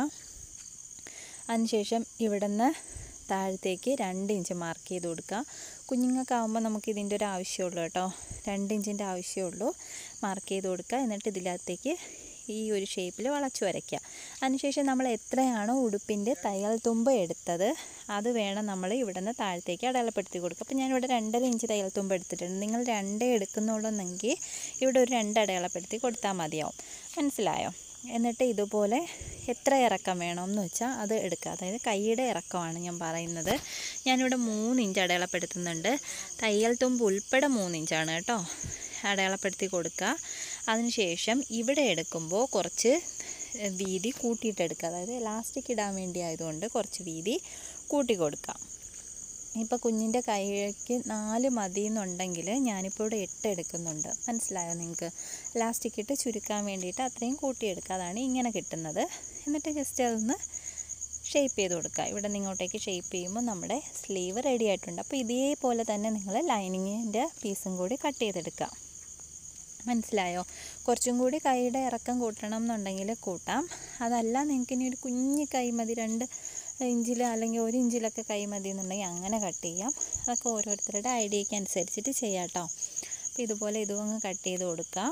അതിനുശേഷം ഇവിടുന്ന് താഴത്തേക്ക് രണ്ട് ഇഞ്ച് മാർക്ക് ചെയ്ത് കൊടുക്കുക കുഞ്ഞുങ്ങൾക്കാവുമ്പോൾ നമുക്ക് ഇതിൻ്റെ ഒരു ആവശ്യമുള്ളൂ കേട്ടോ രണ്ട് ഇഞ്ചിൻ്റെ ആവശ്യമുള്ളൂ മാർക്ക് ചെയ്ത് കൊടുക്കുക എന്നിട്ട് ഇതിനകത്തേക്ക് ഈ ഒരു ഷേപ്പിൽ വളച്ചു വരയ്ക്കുക അതിനുശേഷം നമ്മൾ എത്രയാണോ ഉടുപ്പിൻ്റെ തയ്യൽ തുമ്പ് എടുത്തത് അത് വേണം നമ്മൾ ഇവിടെ നിന്ന് താഴത്തേക്ക് അടയാളപ്പെടുത്തി കൊടുക്കുക അപ്പോൾ ഞാനിവിടെ രണ്ടര ഇഞ്ച് തയ്യൽ തുമ്പ് എടുത്തിട്ടുണ്ട് നിങ്ങൾ രണ്ടേ എടുക്കുന്നുള്ളൂന്നെങ്കിൽ ഇവിടെ ഒരു രണ്ട് അടയാളപ്പെടുത്തി കൊടുത്താൽ മതിയാവും മനസ്സിലായോ എന്നിട്ട് ഇതുപോലെ എത്ര ഇറക്കം വേണമെന്ന് വെച്ചാൽ അത് എടുക്കുക അതായത് കൈയുടെ ഇറക്കമാണ് ഞാൻ പറയുന്നത് ഞാനിവിടെ മൂന്ന് ഇഞ്ച് അടയാളപ്പെടുത്തുന്നുണ്ട് തയ്യൽ തുമ്പ് ഉൾപ്പെടെ മൂന്ന് ഇഞ്ചാണ് കേട്ടോ അടയാളപ്പെടുത്തി കൊടുക്കുക അതിനുശേഷം ഇവിടെ എടുക്കുമ്പോൾ കുറച്ച് വീതി കൂട്ടിയിട്ടെടുക്കുക അതായത് എലാസ്റ്റിക് ഇടാൻ വേണ്ടി ആയതുകൊണ്ട് കുറച്ച് വീതി കൂട്ടി കൊടുക്കാം ഇപ്പോൾ കുഞ്ഞിൻ്റെ കൈക്ക് നാല് മതി എന്നുണ്ടെങ്കിൽ ഞാനിപ്പോൾ ഇവിടെ എട്ട് എടുക്കുന്നുണ്ട് മനസ്സിലായോ നിങ്ങൾക്ക് ലാസ്റ്റിക് ഇട്ട് ചുരുക്കാൻ വേണ്ടിയിട്ട് അത്രയും കൂട്ടിയെടുക്കുക അതാണ് ഇങ്ങനെ കിട്ടുന്നത് എന്നിട്ട് ജസ്റ്റ് അതൊന്ന് ഷേപ്പ് ചെയ്ത് കൊടുക്കുക ഇവിടെ നിന്ന് ഇങ്ങോട്ടേക്ക് ഷേപ്പ് ചെയ്യുമ്പോൾ നമ്മുടെ സ്ലീവ് റെഡി ആയിട്ടുണ്ട് അപ്പോൾ ഇതേപോലെ തന്നെ നിങ്ങൾ ലൈനിങ്ങിൻ്റെ പീസും കൂടി കട്ട് ചെയ്തെടുക്കുക മനസ്സിലായോ കുറച്ചും കൂടി കൈയുടെ ഇറക്കം കൂട്ടണം എന്നുണ്ടെങ്കിൽ കൂട്ടാം അതല്ല നിങ്ങൾക്ക് ഇനി ഒരു കുഞ്ഞ് കൈ മതി രണ്ട് ഇഞ്ചിൽ അല്ലെങ്കിൽ ഒരു ഇഞ്ചിലൊക്കെ കൈ മതി എന്നുണ്ടെങ്കിൽ അങ്ങനെ കട്ട് ചെയ്യാം അതൊക്കെ ഓരോരുത്തരുടെ ഐഡിയയ്ക്ക് അനുസരിച്ചിട്ട് ചെയ്യാം കേട്ടോ അപ്പോൾ ഇതുപോലെ ഇതും അങ്ങ് കട്ട് ചെയ്ത് കൊടുക്കാം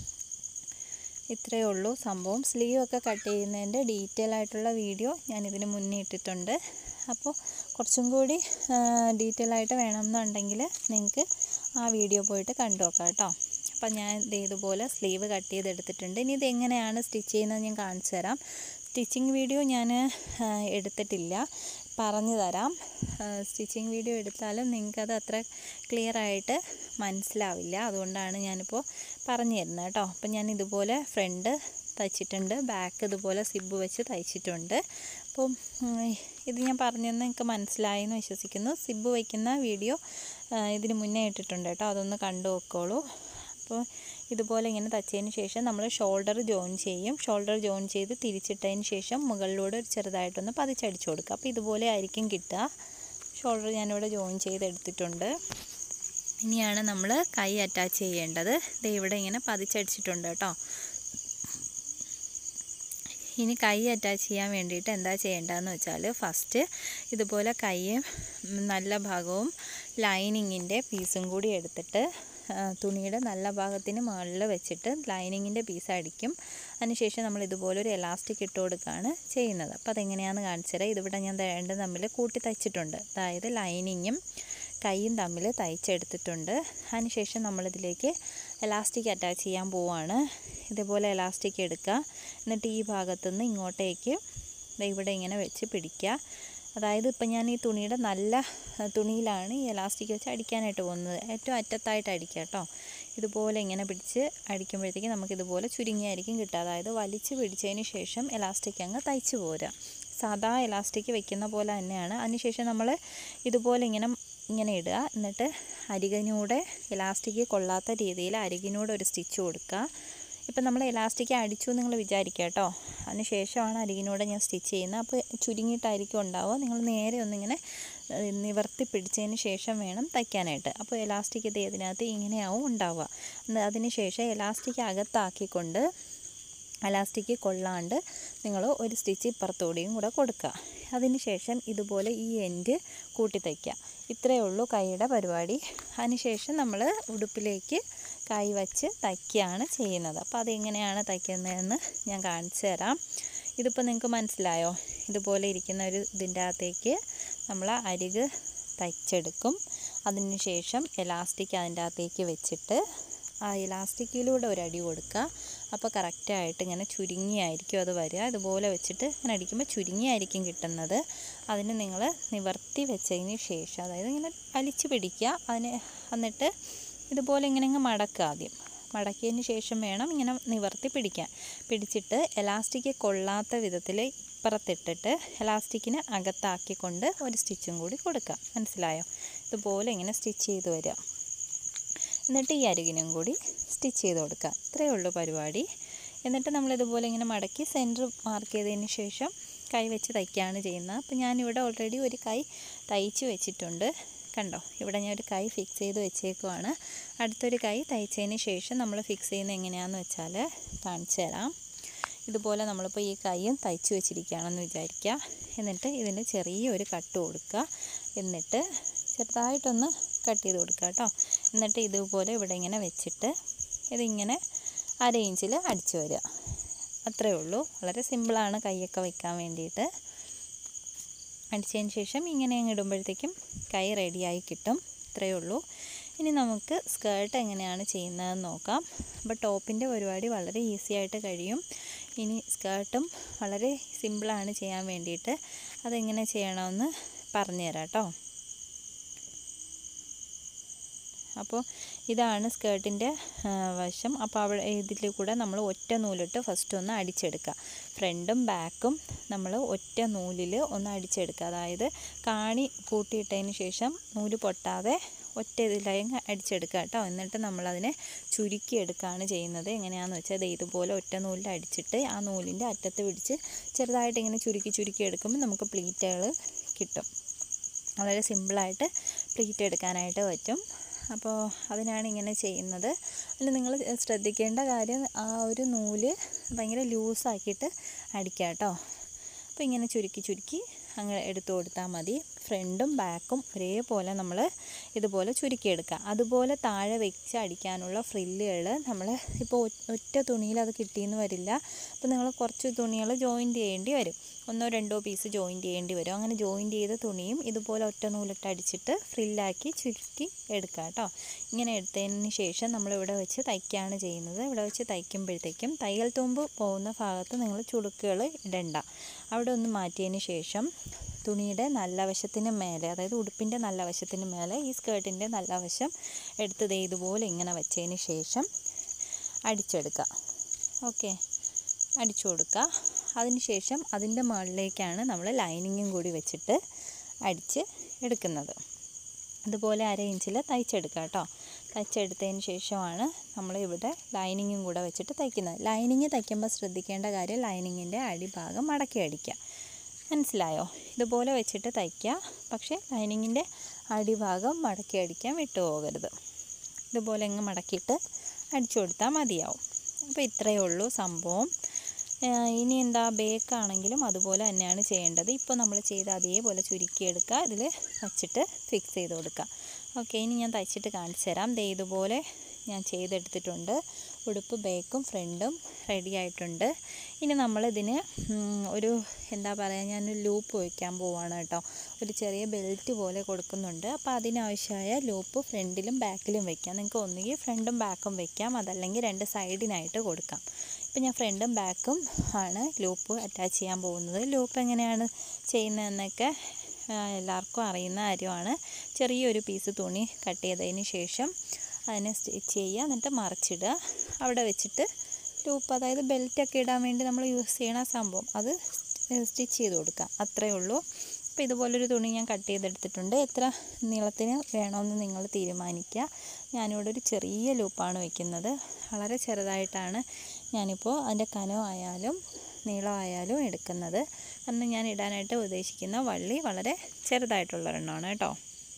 ഇത്രയേ ഉള്ളൂ സംഭവം സ്ലീവ് ഒക്കെ കട്ട് ചെയ്യുന്നതിൻ്റെ ഡീറ്റെയിൽ ആയിട്ടുള്ള വീഡിയോ ഞാൻ ഇതിന് മുന്നേ ഇട്ടിട്ടുണ്ട് അപ്പോൾ കുറച്ചും കൂടി ഡീറ്റെയിൽ ആയിട്ട് വേണമെന്നുണ്ടെങ്കിൽ നിങ്ങൾക്ക് ആ വീഡിയോ പോയിട്ട് കണ്ടു നോക്കാം കേട്ടോ അപ്പം ഞാൻ ഇത് ഇതുപോലെ സ്ലീവ് കട്ട് ചെയ്തെടുത്തിട്ടുണ്ട് ഇനി ഇത് എങ്ങനെയാണ് സ്റ്റിച്ച് ചെയ്യുന്നത് ഞാൻ കാണിച്ചു തരാം സ്റ്റിച്ചിങ് വീഡിയോ ഞാൻ എടുത്തിട്ടില്ല പറഞ്ഞു തരാം സ്റ്റിച്ചിങ് വീഡിയോ എടുത്താലും നിങ്ങൾക്കത് അത്ര ക്ലിയർ ആയിട്ട് മനസ്സിലാവില്ല അതുകൊണ്ടാണ് ഞാനിപ്പോൾ പറഞ്ഞു തരുന്നത് കേട്ടോ അപ്പം ഞാൻ ഇതുപോലെ ഫ്രണ്ട് തയ്ച്ചിട്ടുണ്ട് ബാക്ക് ഇതുപോലെ സിബ് വെച്ച് തയ്ച്ചിട്ടുണ്ട് അപ്പം ഉം, ഇത് ഞാൻ പറഞ്ഞതെന്ന് നിങ്ങൾക്ക് മനസ്സിലായി എന്ന് വിശ്വസിക്കുന്നു സിബ് വയ്ക്കുന്ന വീഡിയോ ആ, ഇതിന് മുന്നേ ഇട്ടിട്ടുണ്ട് കേട്ടോ അതൊന്ന് കണ്ടു നോക്കോളൂ അപ്പോൾ ഇതുപോലെ ഇങ്ങനെ തച്ചതിന് ശേഷം നമ്മൾ ഷോൾഡർ ജോയിൻ ചെയ്യും ഷോൾഡർ ജോയിൻ ചെയ്ത് തിരിച്ചിട്ടതിന് ശേഷം മുകളിലൂടെ ഒരു ചെറുതായിട്ടൊന്ന് പതിച്ചടിച്ചു കൊടുക്കുക അപ്പോൾ ഇതുപോലെ ആയിരിക്കും കിട്ടുക ഷോൾഡർ ഞാനിവിടെ ജോയിൻ ചെയ്തെടുത്തിട്ടുണ്ട് ഇനിയാണ് നമ്മൾ കൈ അറ്റാച്ച് ചെയ്യേണ്ടത് ദേ ഇവിടെ ഇങ്ങനെ പതിച്ചടിച്ചിട്ടുണ്ട് കേട്ടോ ഇനി കൈ അറ്റാച്ച് ചെയ്യാൻ വേണ്ടിയിട്ട് എന്താ ചെയ്യേണ്ടതെന്ന് വെച്ചാൽ ഫസ്റ്റ് ഇതുപോലെ കൈയും ഉം, നല്ല ഭാഗവും ലൈനിങ്ങിൻ്റെ പീസും കൂടി എടുത്തിട്ട് ആ, തുണിയുടെ നല്ല ഭാഗത്തിന് മുകളിൽ വെച്ചിട്ട് ലൈനിങ്ങിൻ്റെ പീസ് അടിക്കും അതിനുശേഷം നമ്മൾ ഇതുപോലെ ഒരു എലാസ്റ്റിക് ഇട്ട് കൊടുക്കുകയാണ് ചെയ്യുന്നത് അപ്പോൾ അതെങ്ങനെയാണെന്ന് കാണിച്ചു തരാം ഇതിവിടെ ഞാൻ രണ്ടും തമ്മിൽ കൂട്ടി തയ്ച്ചിട്ടുണ്ട് അതായത് ലൈനിങ്ങും കൈയും തമ്മിൽ തയ്ച്ചെടുത്തിട്ടുണ്ട് അതിനുശേഷം നമ്മളിതിലേക്ക് എലാസ്റ്റിക് അറ്റാച്ച് ചെയ്യാൻ പോവുകയാണ് ഇതുപോലെ എലാസ്റ്റിക് എടുക്കുക എന്നിട്ട് ഈ ഭാഗത്തുനിന്ന് ഇങ്ങോട്ടേക്ക് ദേ ഇവിടെ ഇങ്ങനെ വെച്ച് പിടിക്കുക അതായത് ഇപ്പം ഞാൻ ഈ തുണിയുടെ നല്ല അഹ്, തുണിയിലാണ് ഈ എലാസ്റ്റിക് വെച്ച് അടിക്കാനായിട്ട് പോകുന്നത് ഏറ്റവും അറ്റത്തായിട്ട് അടിക്കുക കേട്ടോ ഇതുപോലെ ഇങ്ങനെ പിടിച്ച് അടിക്കുമ്പോഴത്തേക്ക് നമുക്ക് ഇതുപോലെ ചുരുങ്ങിയായിരിക്കും കിട്ടുക അതായത് വലിച്ച് പിടിച്ചതിന് ശേഷം എലാസ്റ്റിക് അങ്ങ് തയ്ച്ച് പോരുക സാധാ എലാസ്റ്റിക് വെക്കുന്ന പോലെ തന്നെയാണ് അതിനുശേഷം നമ്മൾ ഇതുപോലെ ഇങ്ങനെ ഇങ്ങനെ ഇടുക എന്നിട്ട് അരികിനൂടെ എലാസ്റ്റിക് കൊള്ളാത്ത രീതിയിൽ അരികിനൂടെ ഒരു സ്റ്റിച്ച് കൊടുക്കുക ഇപ്പം നമ്മൾ എലാസ്റ്റിക് അടിച്ചു നിങ്ങൾ വിചാരിക്കുക കേട്ടോ അതിന് ശേഷമാണ് അരികിനൂടെ ഞാൻ സ്റ്റിച്ച് ചെയ്യുന്നത് അപ്പോൾ ചുരുങ്ങിയിട്ടായിരിക്കും ഉണ്ടാവുക നിങ്ങൾ നേരെ ഒന്നിങ്ങനെ ഏഹ്, നിവർത്തി പിടിച്ചതിന് ശേഷം വേണം തയ്ക്കാനായിട്ട് അപ്പോൾ എലാസ്റ്റിക് ഇത് ഇതിനകത്ത് ഇങ്ങനെയാവും ഉണ്ടാവുക എന്ന് അതിന് ശേഷം എലാസ്റ്റിക് അകത്താക്കിക്കൊണ്ട് എലാസ്റ്റിക് കൊള്ളാണ്ട് നിങ്ങൾ ഒരു സ്റ്റിച്ച് ഇപ്പുറത്തൂടെയും കൂടെ കൊടുക്കുക അതിന് ശേഷം ഇതുപോലെ ഈ എൻഡ് കൂട്ടി തയ്ക്കുക ഇത്രയേ ഉള്ളൂ കൈയുടെ പരിപാടി അതിനുശേഷം നമ്മൾ ഉടുപ്പിലേക്ക് കൈ വച്ച് തയ്ക്കുകയാണ് ചെയ്യുന്നത് അപ്പോൾ അതെങ്ങനെയാണ് തയ്ക്കുന്നതെന്ന് ഞാൻ കാണിച്ചു തരാം ഇതിപ്പോൾ നിങ്ങൾക്ക് മനസ്സിലായോ ഇതുപോലെ ഇരിക്കുന്ന ഒരു ഇതിൻ്റെ അകത്തേക്ക് നമ്മൾ അരിക് തയ്ച്ചെടുക്കും അതിന് ശേഷം എലാസ്റ്റിക് അതിൻ്റെ അകത്തേക്ക് വെച്ചിട്ട് ആ ഇലാസ്റ്റിക്കിലൂടെ ഒരു അടി കൊടുക്കുക അപ്പോൾ കറക്റ്റായിട്ട് ഇങ്ങനെ ചുരുങ്ങിയായിരിക്കും അത് വരിക ഇതുപോലെ വെച്ചിട്ട് ഇങ്ങനെ അടിക്കുമ്പോൾ ചുരുങ്ങിയായിരിക്കും കിട്ടുന്നത് അതിന് നിങ്ങൾ നിവർത്തി വെച്ചതിന് ശേഷം അതായത് ഇങ്ങനെ വലിച്ചു പിടിക്കുക അതിന് എന്നിട്ട് ഇതുപോലെ ഇങ്ങനെ ഇങ്ങ് മടക്കുക ആദ്യം മടക്കിയതിന് ശേഷം വേണം ഇങ്ങനെ നിവർത്തി പിടിക്കാൻ പിടിച്ചിട്ട് എലാസ്റ്റിക് കൊള്ളാത്ത വിധത്തിൽ ഇപ്പുറത്തിട്ടിട്ട് എലാസ്റ്റിക്കിന് അകത്താക്കിക്കൊണ്ട് ഒരു സ്റ്റിച്ചും കൂടി കൊടുക്കുക മനസ്സിലായോ ഇതുപോലെ ഇങ്ങനെ സ്റ്റിച്ച് ചെയ്ത് വരിക എന്നിട്ട് ഈ അരികിനും കൂടി സ്റ്റിച്ച് ചെയ്ത് കൊടുക്കുക ഇത്രയേ ഉള്ളൂ പരിപാടി എന്നിട്ട് നമ്മൾ ഇതുപോലെ ഇങ്ങനെ മടക്കി സെൻറ്റർ മാർക്ക് ചെയ്തതിന് ശേഷം കൈ വെച്ച് തയ്ക്കുകയാണ് ചെയ്യുന്നത് അപ്പോൾ ഞാനിവിടെ ഓൾറെഡി ഒരു കൈ തയ്ച്ച് വെച്ചിട്ടുണ്ട് കണ്ടോ ഇവിടെ ഞാൻ ഒരു കൈ ഫിക്സ് ചെയ്ത് വെച്ചേക്കുവാണ് അടുത്തൊരു കൈ തയ്ച്ചതിന് ശേഷം നമ്മൾ ഫിക്സ് ചെയ്യുന്നത് എങ്ങനെയാണെന്ന് വെച്ചാൽ കാണിച്ചു തരാം ഇതുപോലെ നമ്മളിപ്പോൾ ഈ കൈയും തയ്ച്ച് വെച്ചിരിക്കുകയാണെന്ന് വിചാരിക്കുക എന്നിട്ട് ഇതിന് ചെറിയൊരു കട്ട് കൊടുക്കുക എന്നിട്ട് ചെറുതായിട്ടൊന്ന് കട്ട് ചെയ്ത് കൊടുക്കുക കേട്ടോ എന്നിട്ട് ഇതുപോലെ ഇവിടെ ഇങ്ങനെ വെച്ചിട്ട് ഇതിങ്ങനെ അര ഇഞ്ചിൽ അടിച്ചു വരിക അത്രയേ ഉള്ളൂ വളരെ സിമ്പിളാണ് കൈയൊക്കെ വെക്കാൻ വേണ്ടിയിട്ട് അടിച്ചതിന് ശേഷം ഇങ്ങനെ അങ്ങ് ഇടുമ്പോഴത്തേക്കും കൈ റെഡിയായി കിട്ടും ഇത്രയേ ഉള്ളൂ ഇനി നമുക്ക് സ്കേർട്ട് എങ്ങനെയാണ് ചെയ്യുന്നതെന്ന് നോക്കാം അപ്പോൾ ടോപ്പിൻ്റെ പരിപാടി വളരെ ഈസി ആയിട്ട് കഴിയും ഇനി സ്കേർട്ടും വളരെ സിമ്പിളാണ് ചെയ്യാൻ വേണ്ടിയിട്ട് അതെങ്ങനെ ചെയ്യണമെന്ന് പറഞ്ഞുതരാം കേട്ടോ അപ്പോൾ ഇതാണ് സ്കേർട്ടിൻ്റെ വശം അപ്പോൾ അവിടെ ഇതിൽ കൂടെ നമ്മൾ ഒറ്റ നൂലിട്ട് ഫസ്റ്റ് ഒന്ന് അടിച്ചെടുക്കുക ഫ്രണ്ടും ബാക്കും നമ്മൾ ഒറ്റ നൂലിൽ ഒന്ന് അടിച്ചെടുക്കുക അതായത് കാണി കൂട്ടിയിട്ടതിന് ശേഷം നൂല് പൊട്ടാതെ ഒറ്റ ഇതിലായി അങ്ങ് അടിച്ചെടുക്കുക കേട്ടോ എന്നിട്ട് നമ്മളതിനെ ചുരുക്കിയെടുക്കുകയാണ് ചെയ്യുന്നത് എങ്ങനെയാണെന്ന് വെച്ചാൽ ദേ ഇതുപോലെ ഒറ്റ നൂലിൽ അടിച്ചിട്ട് ആ നൂലിൻ്റെ അറ്റത്ത് പിടിച്ച് ചെറുതായിട്ട് ഇങ്ങനെ ചുരുക്കി ചുരുക്കി എടുക്കുമ്പോൾ നമുക്ക് പ്ലീറ്റുകൾ കിട്ടും വളരെ സിമ്പിളായിട്ട് പ്ലീറ്റ് എടുക്കാനായിട്ട് പറ്റും അപ്പോൾ അതിനാണ് ഇങ്ങനെ ചെയ്യുന്നത് അതിൽ നിങ്ങൾ ശ്രദ്ധിക്കേണ്ട കാര്യം ആ ഒരു നൂല് ഭയങ്കര ലൂസാക്കിയിട്ട് അടിക്കുക കേട്ടോ അപ്പോൾ ഇങ്ങനെ ചുരുക്കി ചുരുക്കി അങ്ങ് എടുത്തു കൊടുത്താൽ മതി ഫ്രണ്ടും ബാക്കും ഒരേപോലെ നമ്മൾ ഇതുപോലെ ചുരുക്കിയെടുക്കുക അതുപോലെ താഴെ വെച്ച് അടിക്കാനുള്ള ഫ്രില്ലുകൾ നമ്മൾ ഇപ്പോൾ ഒറ്റ തുണിയിൽ അത് കിട്ടിയെന്ന് വരില്ല അപ്പോൾ നിങ്ങൾ കുറച്ച് തുണികൾ ജോയിൻറ്റ് ചെയ്യേണ്ടി വരും ഒന്നോ രണ്ടോ പീസ് ജോയിൻറ്റ് ചെയ്യേണ്ടി വരും അങ്ങനെ ജോയിൻറ്റ് ചെയ്ത തുണിയും ഇതുപോലെ ഒറ്റ നൂലിട്ട് അടിച്ചിട്ട് ഫ്രില്ലാക്കി ചുരുക്കി എടുക്കുക കേട്ടോ ഇങ്ങനെ എടുത്തതിന് ശേഷം നമ്മളിവിടെ വെച്ച് തയ്ക്കുകയാണ് ചെയ്യുന്നത് ഇവിടെ വെച്ച് തയ്ക്കുമ്പോഴത്തേക്കും തയ്യൽ തുമ്പ് പോകുന്ന ഭാഗത്ത് നിങ്ങൾ ചുളുക്കുകൾ ഇടണ്ട അവിടെ ഒന്ന് മാറ്റിയതിന് ശേഷം തുണിയുടെ നല്ല വശത്തിന് മേലെ അതായത് ഉടുപ്പിൻ്റെ നല്ല വശത്തിന് മേലെ ഈ സ്കേർട്ടിൻ്റെ നല്ല വശം എടുത്ത് ദേ ഇതുപോലെ ഇങ്ങനെ വെച്ചതിന് ശേഷം അടിച്ചെടുക്കുക ഓക്കെ അടിച്ചു കൊടുക്കുക അതിനുശേഷം അതിൻ്റെ മുകളിലേക്കാണ് നമ്മൾ ലൈനിങ്ങും കൂടി വെച്ചിട്ട് അടിച്ച് എടുക്കുന്നത് അതുപോലെ അര ഇഞ്ചിൽ തയ്ച്ചെടുക്കുക കേട്ടോ തയ്ച്ചെടുത്തതിന് ശേഷമാണ് നമ്മൾ ഇവിടെ ലൈനിങ്ങും കൂടെ വെച്ചിട്ട് തയ്ക്കുന്നത് ലൈനിങ് തയ്ക്കുമ്പോൾ ശ്രദ്ധിക്കേണ്ട കാര്യം ലൈനിങ്ങിൻ്റെ അടിഭാഗം മടക്കി അടിക്കുക മനസ്സിലായോ ഇതുപോലെ വെച്ചിട്ട് തയ്ക്കുക പക്ഷേ ലൈനിങ്ങിൻ്റെ അടിഭാഗം മടക്കി അടിക്കാൻ വിട്ടുപോകരുത് ഇതുപോലെ അങ്ങ് മടക്കിയിട്ട് അടിച്ചു കൊടുത്താൽ മതിയാവും അപ്പോൾ ഇത്രയേ ഉള്ളൂ സംഭവം ഇനി എന്താ ബേക്കാണെങ്കിലും അതുപോലെ തന്നെയാണ് ചെയ്യേണ്ടത് ഇപ്പോൾ നമ്മൾ ചെയ്ത അതേപോലെ ചുരുക്കിയെടുക്കുക ഇതിൽ വച്ചിട്ട് ഫിക്സ് ചെയ്ത് കൊടുക്കുക ഓക്കെ ഇനി ഞാൻ തയ്ച്ചിട്ട് കാണിച്ചു തരാം ദേ ഇതുപോലെ ഞാൻ ചെയ്തെടുത്തിട്ടുണ്ട് ഉടുപ്പ് ബേക്കും ഫ്രണ്ടും റെഡി ആയിട്ടുണ്ട് ഇനി നമ്മളിതിന് ഒരു എന്താ പറയുക ഞാനൊരു ലൂപ്പ് വയ്ക്കാൻ പോവാണ് കേട്ടോ ഒരു ചെറിയ ബെൽറ്റ് പോലെ കൊടുക്കുന്നുണ്ട് അപ്പോൾ അതിനാവശ്യമായ ലൂപ്പ് ഫ്രണ്ടിലും ബാക്കിലും വെക്കാം നിങ്ങൾക്ക് ഒന്നുകിൽ ഫ്രണ്ടും ബാക്കും വെക്കാം അതല്ലെങ്കിൽ രണ്ട് സൈഡിനായിട്ട് കൊടുക്കാം ഇപ്പം ഞാൻ ഫ്രണ്ടും ബാക്കും ആണ് ലൂപ്പ് അറ്റാച്ച് ചെയ്യാൻ പോകുന്നത് ലൂപ്പ് എങ്ങനെയാണ് ചെയ്യുന്നതെന്നൊക്കെ എല്ലാവർക്കും അറിയുന്ന കാര്യമാണ് ചെറിയൊരു പീസ് തുണി കട്ട് ചെയ്തതിന് ശേഷം അതിനെ സ്റ്റിച്ച് ചെയ്യുക എന്നിട്ട് മറിച്ചിടുക അവിടെ വെച്ചിട്ട് ലൂപ്പ് അതായത് ബെൽറ്റൊക്കെ ഇടാൻ വേണ്ടി നമ്മൾ യൂസ് ചെയ്യണ സംഭവം അത് സ്റ്റിച്ച് ചെയ്ത് കൊടുക്കുക അത്രയേ ഉള്ളൂ അപ്പോൾ ഇതുപോലൊരു തുണി ഞാൻ കട്ട് ചെയ്തെടുത്തിട്ടുണ്ട് എത്ര നീളത്തിന് വേണമെന്ന് നിങ്ങൾ തീരുമാനിക്കുക ഞാനിവിടെ ഒരു ചെറിയ ലൂപ്പാണ് വെക്കുന്നത് വളരെ ചെറുതായിട്ടാണ് ഞാനിപ്പോൾ അതിൻ്റെ കനമായാലും നീളമായാലും എടുക്കുന്നത് കാരണം ഞാൻ ഇടാനായിട്ട് ഉദ്ദേശിക്കുന്ന വള്ളി വളരെ ചെറുതായിട്ടുള്ള ഒരെണ്ണമാണ് കേട്ടോ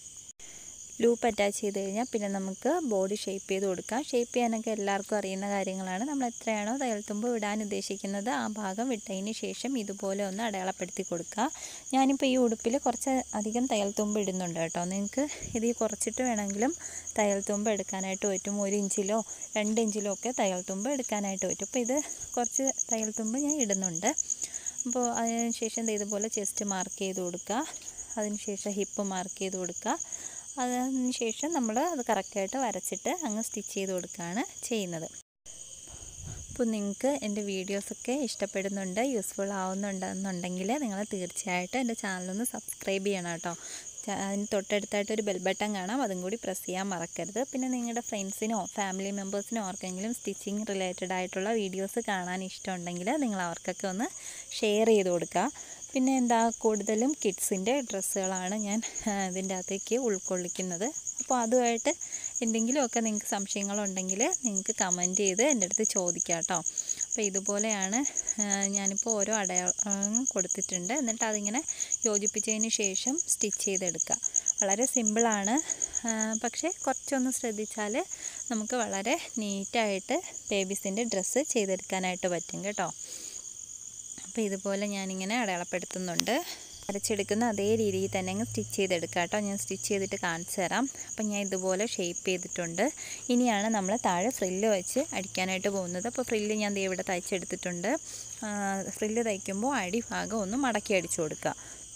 ലൂപ്പ് അറ്റാച്ച് ചെയ്ത് കഴിഞ്ഞാൽ പിന്നെ നമുക്ക് ബോഡി ഷേപ്പ് ചെയ്ത് കൊടുക്കാം ഷേപ്പ് ചെയ്യാനൊക്കെ എല്ലാവർക്കും അറിയുന്ന കാര്യങ്ങളാണ് നമ്മൾ എത്രയാണോ തയ്യൽത്തുമ്പ് വിടാൻ ഉദ്ദേശിക്കുന്നത് ആ ഭാഗം വിട്ടതിന് ശേഷം ഇതുപോലെ ഒന്ന് അടയാളപ്പെടുത്തി കൊടുക്കുക ഞാനിപ്പോൾ ഈ ഉടുപ്പിൽ കുറച്ച് അധികം തയ്യൽത്തുമ്പ് ഇടുന്നുണ്ട് കേട്ടോ നിങ്ങൾക്ക് ഇതിൽ കുറച്ചിട്ട് വേണമെങ്കിലും തയ്യൽത്തുമ്പ് എടുക്കാനായിട്ട് പറ്റും ഒരു ഇഞ്ചിലോ രണ്ട് ഇഞ്ചിലോ ഒക്കെ തയ്യൽത്തുമ്പ് എടുക്കാനായിട്ട് പറ്റും അപ്പോൾ ഇത് കുറച്ച് തയ്യൽത്തുമ്പ് ഞാൻ ഇടുന്നുണ്ട് അപ്പോൾ അതിന് ശേഷം ഇതുപോലെ ചെസ്റ്റ് മാർക്ക് ചെയ്ത് കൊടുക്കുക അതിനുശേഷം ഹിപ്പ് മാർക്ക് ചെയ്ത് കൊടുക്കുക അതിന് ശേഷം നമ്മൾ അത് കറക്റ്റായിട്ട് വരച്ചിട്ട് അങ്ങ് സ്റ്റിച്ച് ചെയ്ത് കൊടുക്കുകയാണ് ചെയ്യുന്നത് അപ്പോൾ നിങ്ങൾക്ക് എൻ്റെ വീഡിയോസൊക്കെ ഇഷ്ടപ്പെടുന്നുണ്ട് യൂസ്ഫുൾ ആവുന്നുണ്ടെന്നുണ്ടെങ്കിൽ നിങ്ങൾ തീർച്ചയായിട്ടും എൻ്റെ ചാനലൊന്ന് സബ്സ്ക്രൈബ് ചെയ്യണം കേട്ടോ അതിന് തൊട്ടടുത്തായിട്ട് ഒരു ബെൽ ബട്ടൺ കാണാം അതും കൂടി പ്രസ് ചെയ്യാൻ മറക്കരുത് പിന്നെ നിങ്ങളുടെ ഫ്രണ്ട്സിനോ ഫാമിലി മെമ്പേഴ്സിനോ ആർക്കെങ്കിലും സ്റ്റിച്ചിങ് റിലേറ്റഡ് ആയിട്ടുള്ള വീഡിയോസ് കാണാൻ ഇഷ്ടമുണ്ടെങ്കിൽ നിങ്ങൾ അവർക്കൊക്കെ ഒന്ന് ഷെയർ ചെയ്ത് കൊടുക്കുക പിന്നെ എന്താ കൂടുതലും കിഡ്സിൻ്റെ ഡ്രസ്സുകളാണ് ഞാൻ ഇതിൻ്റെ അകത്തേക്ക് ഉൾക്കൊള്ളിക്കുന്നത് അപ്പോൾ അതുമായിട്ട് എന്തെങ്കിലുമൊക്കെ നിങ്ങൾക്ക് സംശയങ്ങളുണ്ടെങ്കിൽ നിങ്ങൾക്ക് കമൻറ്റ് ചെയ്ത് എൻ്റെ അടുത്ത് ചോദിക്കാം കേട്ടോ അപ്പോൾ ഇതുപോലെയാണ് ഞാനിപ്പോൾ ഓരോ അടയാളം കൊടുത്തിട്ടുണ്ട് എന്നിട്ട് അതിങ്ങനെ യോജിപ്പിച്ചതിന് ശേഷം സ്റ്റിച്ച് ചെയ്തെടുക്കുക വളരെ സിമ്പിളാണ് പക്ഷേ കുറച്ചൊന്ന് ശ്രദ്ധിച്ചാൽ നമുക്ക് വളരെ നീറ്റായിട്ട് ബേബീസിൻ്റെ ഡ്രസ്സ് ചെയ്തെടുക്കാനായിട്ട് പറ്റും കേട്ടോ അപ്പോൾ ഇതുപോലെ ഞാനിങ്ങനെ അടയാളപ്പെടുത്തുന്നുണ്ട് വരച്ചെടുക്കുന്ന അതേ രീതിയിൽ തന്നെ അങ്ങ് സ്റ്റിച്ച് ചെയ്തെടുക്കുക കേട്ടോ ഞാൻ സ്റ്റിച്ച് ചെയ്തിട്ട് കാണിച്ചു തരാം അപ്പം ഞാൻ ഇതുപോലെ ഷേപ്പ് ചെയ്തിട്ടുണ്ട് ഇനിയാണ് നമ്മൾ താഴെ ഫ്രില്ല് വെച്ച് അടിക്കാനായിട്ട് പോകുന്നത് അപ്പോൾ ഫ്രില്ല് ഞാൻ ദേ ഇവിടെ തയ്ച്ചെടുത്തിട്ടുണ്ട് ഫ്രില്ല് തയ്ക്കുമ്പോൾ അടിഭാഗം ഒന്ന് മടക്കി അടിച്ചു കൊടുക്കുക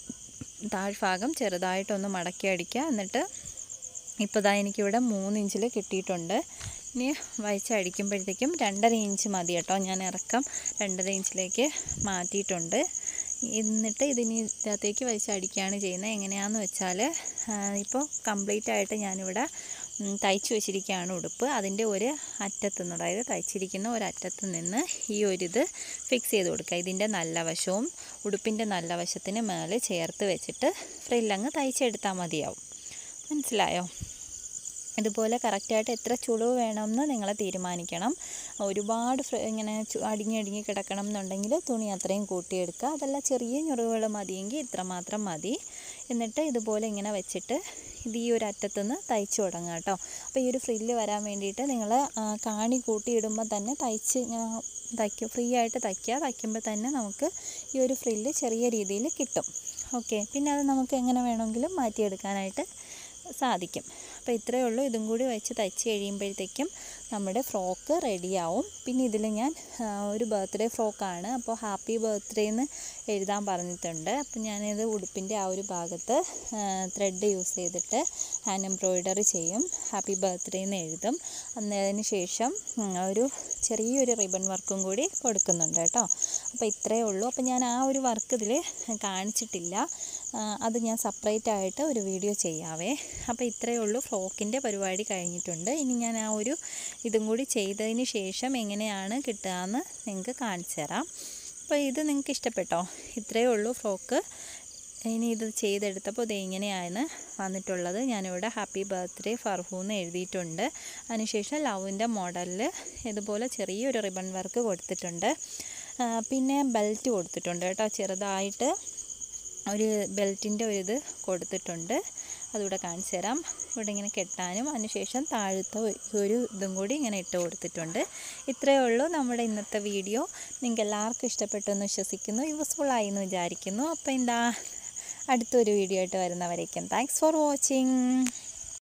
താഴ്ഭാഗം ചെറുതായിട്ടൊന്ന് മടക്കി അടിക്കുക എന്നിട്ട് ഇപ്പോൾ ഇതാ എനിക്കിവിടെ മൂന്ന് ഇഞ്ചിൽ കിട്ടിയിട്ടുണ്ട് ഇനി വയച്ചടിക്കുമ്പോഴത്തേക്കും രണ്ടര ഇഞ്ച് മതി കേട്ടോ ഞാൻ ഇറക്കം രണ്ടര ഇഞ്ചിലേക്ക് മാറ്റിയിട്ടുണ്ട് എന്നിട്ട് ഇതിന് ഇതിനകത്തേക്ക് വയച്ചടിക്കുകയാണ് ചെയ്യുന്നത് എങ്ങനെയാണെന്ന് വെച്ചാൽ ഇപ്പോൾ കംപ്ലീറ്റ് ആയിട്ട് ഞാനിവിടെ തയ്ച്ചു വെച്ചിരിക്കുകയാണ് ഉടുപ്പ് അതിൻ്റെ ഒരു അറ്റത്തു നിന്ന് അതായത് തയ്ച്ചിരിക്കുന്ന ഒരറ്റത്ത് നിന്ന് ഈ ഒരു ഇത് ഫിക്സ് ചെയ്ത് കൊടുക്കുക ഇതിൻ്റെ നല്ല വശവും ഉടുപ്പിൻ്റെ നല്ല വശത്തിന് മേലെ ചേർത്ത് വെച്ചിട്ട് ഫ്രില്ലങ്ങ് തയ്ച്ചെടുത്താൽ മതിയാവും മനസ്സിലായോ ഇതുപോലെ കറക്റ്റായിട്ട് എത്ര ചുളിവ് വേണമെന്ന് നിങ്ങൾ തീരുമാനിക്കണം ഒരുപാട് ഇങ്ങനെ അടിങ്ങി അടിങ്ങി കിടക്കണം എന്നുണ്ടെങ്കിൽ തുണി അത്രയും കൂട്ടിയെടുക്കുക അതല്ല ചെറിയ ഞുറിവുകൾ മതിയെങ്കിൽ ഇത്രമാത്രം മതി എന്നിട്ട് ഇതുപോലെ ഇങ്ങനെ വെച്ചിട്ട് ഇത് ഈ ഒരു അറ്റത്തുനിന്ന് തയ്ച്ചു തുടങ്ങുക കേട്ടോ അപ്പോൾ ഈ ഒരു ഫ്രില്ല് വരാൻ വേണ്ടിയിട്ട് നിങ്ങൾ കാണി കൂട്ടിയിടുമ്പോൾ തന്നെ തയ്ച്ച് ഇങ്ങനെ തയ്ക്കും ഫ്രീ ആയിട്ട് തയ്ക്കുക തയ്ക്കുമ്പോൾ തന്നെ നമുക്ക് ഈ ഒരു ഫ്രില്ല് ചെറിയ രീതിയിൽ കിട്ടും ഓക്കെ പിന്നെ അത് നമുക്ക് എങ്ങനെ വേണമെങ്കിലും മാറ്റിയെടുക്കാനായിട്ട് സാധിക്കും അപ്പോൾ ഇത്രയേ ഉള്ളൂ ഇതും കൂടി വെച്ച് തയ്ച്ച് കഴിയുമ്പോഴത്തേക്കും നമ്മുടെ ഫ്രോക്ക് റെഡിയാവും പിന്നെ ഇതിൽ ഞാൻ ഒരു ബർത്ത്ഡേ ഫ്രോക്കാണ് അപ്പോൾ ഹാപ്പി ബർത്ത്ഡേ എന്ന് എഴുതാൻ പറഞ്ഞിട്ടുണ്ട് അപ്പോൾ ഞാനിത് ഉടുപ്പിൻ്റെ ആ ഒരു ഭാഗത്ത് ത്രെഡ് യൂസ് ചെയ്തിട്ട് ഹാൻഡ് എംബ്രോയിഡറി ചെയ്യും ഹാപ്പി ബർത്ത്ഡേ എന്ന് എഴുതും അന്നതിന് ശേഷം ഒരു ചെറിയൊരു റിബൺ വർക്കും കൂടി കൊടുക്കുന്നുണ്ട് കേട്ടോ അപ്പോൾ ഇത്രയേ ഉള്ളൂ അപ്പോൾ ഞാൻ ആ ഒരു വർക്ക് ഇതിൽ കാണിച്ചിട്ടില്ല അത് ഞാൻ സെപ്പറേറ്റ് ആയിട്ട് ഒരു വീഡിയോ ചെയ്യാവേ അപ്പോൾ ഇത്രയേ ഉള്ളൂ ഫ്രോക്കിൻ്റെ പരിപാടി കഴിഞ്ഞിട്ടുണ്ട് ഇനി ഞാൻ ആ ഒരു ഇതും കൂടി ചെയ്തതിന് ശേഷം എങ്ങനെയാണ് കിട്ടുകയെന്ന് നിങ്ങൾക്ക് കാണിച്ചു തരാം അപ്പോൾ ഇത് നിങ്ങൾക്ക് ഇഷ്ടപ്പെട്ടോ ഇത്രയേ ഉള്ളൂ ഫ്രോക്ക് ഇനി ഇത് ചെയ്തെടുത്തപ്പോൾ ഇത് ഇങ്ങനെയാണ് വന്നിട്ടുള്ളത് ഞാനിവിടെ ഹാപ്പി ബർത്ത്ഡേ ഫർഹു എന്ന് എഴുതിയിട്ടുണ്ട് അതിനുശേഷം ലവിൻ്റെ മോഡലിൽ ഇതുപോലെ ചെറിയൊരു റിബൺ വർക്ക് കൊടുത്തിട്ടുണ്ട് ആ, പിന്നെ ബെൽറ്റ് കൊടുത്തിട്ടുണ്ട് കേട്ടോ ചെറുതായിട്ട് ഒരു ബെൽറ്റിൻ്റെ ഒരു ഇത് കൊടുത്തിട്ടുണ്ട് അതിവിടെ കാണിച്ചു തരാം ഇവിടെ ഇങ്ങനെ കെട്ടാനും അതിനുശേഷം താഴത്തെ ഒ- ഒരു ഇതും കൂടി ഇങ്ങനെ ഇട്ട് കൊടുത്തിട്ടുണ്ട് ഇത്രയേ ഉള്ളൂ നമ്മുടെ ഇന്നത്തെ വീഡിയോ നിങ്ങൾക്ക് എല്ലാവർക്കും ഇഷ്ടപ്പെട്ടു എന്ന് വിശ്വസിക്കുന്നു യൂസ്ഫുൾ ആയി എന്ന് വിചാരിക്കുന്നു അപ്പോൾ എന്താ അടുത്തൊരു വീഡിയോ ആയിട്ട് വരുന്നവരേക്കും താങ്ക്സ് ഫോർ വാച്ചിങ്